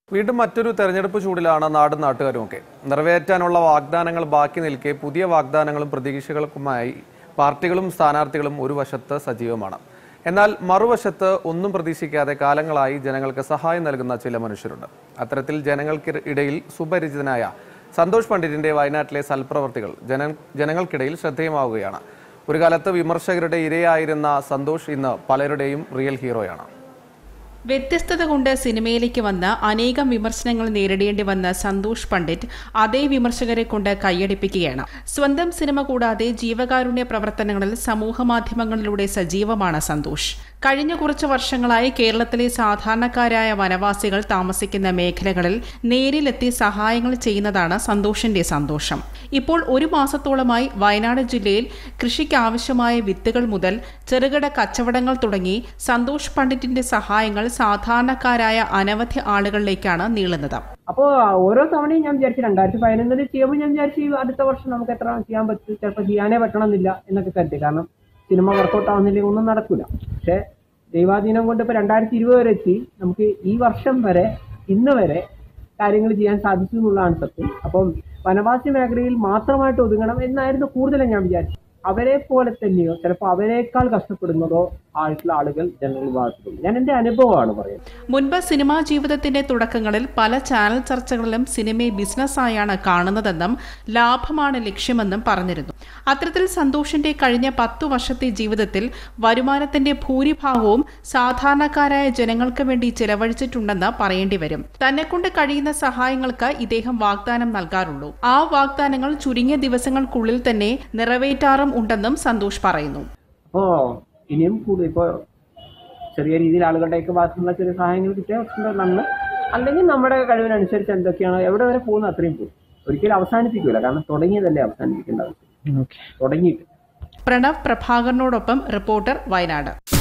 വീണ്ടും മറ്റൊരു തെരഞ്ഞെടുപ്പ് ചൂടിലാണ് നാടും നാട്ടുകാരുമൊക്കെ നിറവേറ്റാനുള്ള വാഗ്ദാനങ്ങൾ ബാക്കി നിൽക്കെ പുതിയ വാഗ്ദാനങ്ങളും പ്രതീക്ഷകൾക്കുമായി പാർട്ടികളും സ്ഥാനാർത്ഥികളും ഒരു വശത്ത് സജീവമാണ് എന്നാൽ മറുവശത്ത് ഒന്നും പ്രതീക്ഷിക്കാതെ കാലങ്ങളായി ജനങ്ങൾക്ക് സഹായം നൽകുന്ന ചില മനുഷ്യരുണ്ട് അത്തരത്തിൽ ജനങ്ങൾക്ക് ഇടയിൽ സുപരിചിതനായ സന്തോഷ് പണ്ഡിറ്റിന്റെ വയനാട്ടിലെ സൽപ്രവർത്തികൾ ജന ജനങ്ങൾക്കിടയിൽ ശ്രദ്ധേയമാവുകയാണ് ഒരു കാലത്ത് വിമർശകരുടെ ഇരയായിരുന്ന സന്തോഷ് ഇന്ന് പലരുടെയും റിയൽ ഹീറോയാണ് വ്യത്യസ്തത കൊണ്ട് സിനിമയിലേക്ക് വന്ന അനേകം വിമർശനങ്ങൾ നേരിടേണ്ടി വന്ന സന്തോഷ് പണ്ഡിറ്റ് അതേ വിമർശകരെ കൊണ്ട് കൈയടിപ്പിക്കുകയാണ് സ്വന്തം സിനിമ കൂടാതെ ജീവകാരുണ്യ പ്രവർത്തനങ്ങളിൽ സമൂഹമാധ്യമങ്ങളിലൂടെ സജീവമാണ് സന്തോഷ് കഴിഞ്ഞ കുറച്ച് വർഷങ്ങളായി കേരളത്തിലെ സാധാരണക്കാരായ വനവാസികൾ താമസിക്കുന്ന മേഖലകളിൽ നേരിലെത്തി സഹായങ്ങൾ ചെയ്യുന്നതാണ് സന്തോഷിന്റെ സന്തോഷം ഇപ്പോൾ ഒരു മാസത്തോളമായി വയനാട് ജില്ലയിൽ കൃഷിക്ക് ആവശ്യമായ വിത്തുകൾ മുതൽ ചെറുകിട കച്ചവടങ്ങൾ തുടങ്ങി സന്തോഷ് പണ്ഡിറ്റിന്റെ സഹായങ്ങൾ സാധാരണക്കാരായ അനവധി ആളുകളിലേക്കാണ് നീളുന്നത് അപ്പോൾ ഓരോ തവണയും ഞാൻ വിചാരിച്ചു രണ്ടായിരത്തി പതിനൊന്നിൽ ചെയ്യുമ്പോൾ ഞാൻ വിചാരിച്ചു ഈ അടുത്ത വർഷം നമുക്ക് എത്ര ചെയ്യാൻ പറ്റും ചിലപ്പോൾ ചെയ്യാനേ പറ്റണമെന്നില്ല എന്നൊക്കെ കരുതി കാരണം സിനിമ വർക്കൗട്ട് ആവുന്നില്ലെങ്കിൽ ഒന്നും നടക്കില്ല പക്ഷേ ദൈവാധീനം കൊണ്ട് ഇപ്പോൾ രണ്ടായിരത്തി ഇരുപത് വരെ എത്തി നമുക്ക് ഈ വർഷം വരെ ഇന്ന് വരെ കാര്യങ്ങൾ ചെയ്യാൻ സാധിച്ചു എന്നുള്ളതാണ് സത്യം അപ്പം വനവാസി മേഖലയിൽ മാത്രമായിട്ട് ഒതുങ്ങണം എന്നായിരുന്നു കൂടുതലും ഞാൻ വിചാരിച്ചു അവരെ പോലെ തന്നെയോ ചിലപ്പോൾ അവരെക്കാൾ കഷ്ടപ്പെടുന്നതോ ആയിട്ടുള്ള ആളുകൾ ജനറൽ വിഭാഗത്തിലുണ്ട് ഞാൻ എൻ്റെ അനുഭവമാണ് പറയുന്നത് മുൻപ് സിനിമാ ജീവിതത്തിന്റെ തുടക്കങ്ങളിൽ പല ചാനൽ ചർച്ചകളിലും സിനിമയെ ബിസിനസ്സായാണ് കാണുന്നതെന്നും ലാഭമാണ് ലക്ഷ്യമെന്നും പറഞ്ഞിരുന്നു അത്തരത്തിൽ സന്തോഷിന്റെ കഴിഞ്ഞ പത്തു വർഷത്തെ ജീവിതത്തിൽ വരുമാനത്തിന്റെ ഭൂരിഭാഗവും സാധാരണക്കാരായ ജനങ്ങൾക്ക് വേണ്ടി ചെലവഴിച്ചിട്ടുണ്ടെന്ന് പറയേണ്ടി വരും തന്നെക്കൊണ്ട് കഴിയുന്ന സഹായങ്ങൾക്ക് ഇദ്ദേഹം വാഗ്ദാനം നൽകാറുള്ളൂ ആ വാഗ്ദാനങ്ങൾ ചുരുങ്ങിയ ദിവസങ്ങൾക്കുള്ളിൽ തന്നെ നിറവേറ്റാറും ഉണ്ടെന്നും സന്തോഷ് പറയുന്നു അപ്പോൾ ഇനിയും കൂടുതൽ ഇപ്പോൾ ചെറിയ രീതിയിൽ ആളുകളുടെയൊക്കെ ഭാഗത്തുനിന്നുള്ള ചെറിയ സഹായങ്ങൾ കിട്ടിയ കുറച്ചുകൂടെ നന്ന് അല്ലെങ്കിൽ നമ്മുടെ കഴിവിനനുസരിച്ച് എന്തൊക്കെയാണോ എവിടെ വരെ പോകുന്ന അത്രയും പോകും ഒരിക്കലും അവസാനിപ്പിക്കൂല കാരണം തുടങ്ങിയതല്ലേ അവസാനിപ്പിക്കേണ്ട ആവശ്യം തുടങ്ങിയിട്ട് പ്രണവ് പ്രഭാകറിനോടൊപ്പം റിപ്പോർട്ടർ വയനാട്